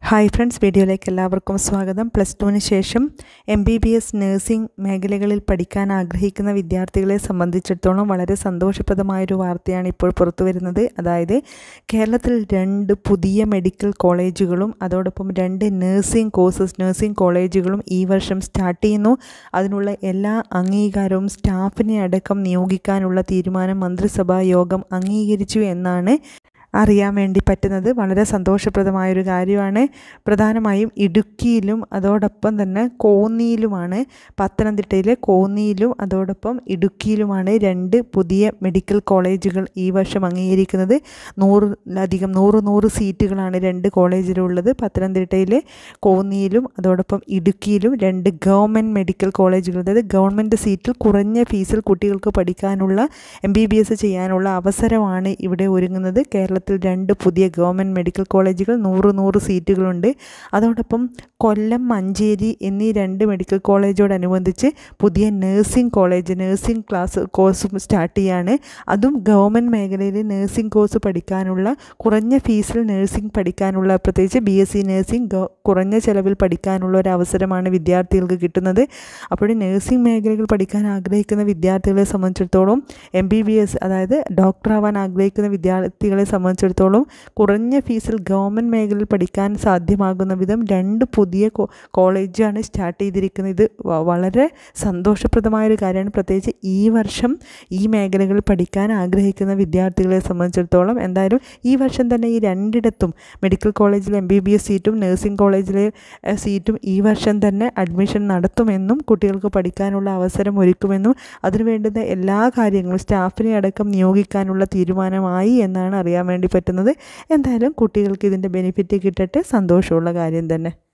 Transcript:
hi friends വീഡിയോയിലേക്ക് എല്ലാവർക്കും സ്വാഗതം പ്ലസ് ടുവിന് ശേഷം M B B S nursing മേഖലകളിൽ പഠിക്കാൻ ആഗ്രഹിക്കുന്ന വിദ്യാർത്ഥികളെ സംബന്ധിച്ചിടത്തോളം വളരെ സന്തോഷപ്രദമായൊരു വാർത്തയാണ് ഇപ്പോൾ പുറത്തു വരുന്നത് അതായത് കേരളത്തിൽ രണ്ട് പുതിയ മെഡിക്കൽ കോളേജുകളും അതോടൊപ്പം രണ്ട് നഴ്സിംഗ് കോഴ്സസ് നഴ്സിംഗ് കോളേജുകളും ഈ വർഷം സ്റ്റാർട്ട് ചെയ്യുന്നു അതിനുള്ള എല്ലാ അംഗീകാരവും സ്റ്റാഫിനെ അടക്കം നിയോഗിക്കാനുള്ള തീരുമാനം മന്ത്രിസഭാ യോഗം അംഗീകരിച്ചു എന്നാണ് അറിയാൻ വേണ്ടി പറ്റുന്നത് വളരെ സന്തോഷപ്രദമായൊരു കാര്യമാണ് പ്രധാനമായും ഇടുക്കിയിലും അതോടൊപ്പം തന്നെ കോന്നിയിലുമാണ് പത്തനംതിട്ടയിലെ കോന്നിയിലും അതോടൊപ്പം ഇടുക്കിയിലുമാണ് രണ്ട് പുതിയ മെഡിക്കൽ കോളേജുകൾ ഈ വർഷം അംഗീകരിക്കുന്നത് നൂറിലധികം നൂറ് നൂറ് സീറ്റുകളാണ് രണ്ട് കോളേജിലുള്ളത് പത്തനംതിട്ടയിലെ കോന്നിയിലും അതോടൊപ്പം ഇടുക്കിയിലും രണ്ട് ഗവൺമെൻറ് മെഡിക്കൽ കോളേജുകൾ അതായത് ഗവൺമെൻറ് സീറ്റിൽ കുറഞ്ഞ ഫീസിൽ കുട്ടികൾക്ക് പഠിക്കാനുള്ള എം ബി ബി എസ് ചെയ്യാനുള്ള അവസരമാണ് ഇവിടെ ഒരുങ്ങുന്നത് കേരളത്തിൽ രണ്ട് പുതിയ ഗവൺമെൻറ് മെഡിക്കൽ കോളേജുകൾ നൂറ് നൂറ് സീറ്റുകളുണ്ട് അതോടൊപ്പം കൊല്ലം മഞ്ചേരി എന്നീ രണ്ട് മെഡിക്കൽ കോളേജോടനുബന്ധിച്ച് പുതിയ നഴ്സിംഗ് കോളേജ് നഴ്സിംഗ് ക്ലാസ് കോഴ്സും സ്റ്റാർട്ട് ചെയ്യാണ് അതും ഗവൺമെൻറ് മേഖലയിൽ നഴ്സിംഗ് കോഴ്സ് പഠിക്കാനുള്ള കുറഞ്ഞ ഫീസിൽ നഴ്സിംഗ് പഠിക്കാനുള്ള പ്രത്യേകിച്ച് ബി എസ് സി നഴ്സിംഗ് കുറഞ്ഞ ചിലവിൽ പഠിക്കാനുള്ള ഒരു അവസരമാണ് വിദ്യാർത്ഥികൾക്ക് കിട്ടുന്നത് അപ്പോൾ നഴ്സിംഗ് മേഖലകൾ പഠിക്കാൻ ആഗ്രഹിക്കുന്ന വിദ്യാർത്ഥികളെ സംബന്ധിച്ചിടത്തോളം എം ബി ബി എസ് അതായത് ഡോക്ടറാവാൻ ആഗ്രഹിക്കുന്ന വിദ്യാർത്ഥികളെ സംബന്ധിച്ചിടത്തോളം കുറഞ്ഞ ഫീസിൽ ഗവൺമെൻറ് മേഖലയിൽ പഠിക്കാൻ സാധ്യമാകുന്ന വിധം രണ്ട് പുതിയ കോളേജാണ് സ്റ്റാർട്ട് ചെയ്തിരിക്കുന്നത് ഇത് വളരെ സന്തോഷപ്രദമായൊരു കാര്യമാണ് പ്രത്യേകിച്ച് ഈ വർഷം ഈ മേഖലകളിൽ പഠിക്കാൻ ആഗ്രഹിക്കുന്ന വിദ്യാർത്ഥികളെ സംബന്ധിച്ചിടത്തോളം എന്തായാലും ഈ വർഷം തന്നെ ഈ രണ്ടിടത്തും മെഡിക്കൽ കോളേജിൽ എം ബി ബി എസ് സീറ്റും നഴ്സിംഗ് കോളേജിലെ സീറ്റും ഈ വർഷം തന്നെ അഡ്മിഷൻ നടത്തുമെന്നും കുട്ടികൾക്ക് പഠിക്കാനുള്ള അവസരം ഒരുക്കുമെന്നും അതിനു വേണ്ടുന്ന എല്ലാ കാര്യങ്ങളും സ്റ്റാഫിനെ അടക്കം നിയോഗിക്കാനുള്ള തീരുമാനമായി എന്നാണ് അറിയാൻ വേണ്ടി പറ്റുന്നത് എന്തായാലും കുട്ടികൾക്ക് ഇതിൻ്റെ ബെനിഫിറ്റ് കിട്ടട്ടെ സന്തോഷമുള്ള കാര്യം തന്നെ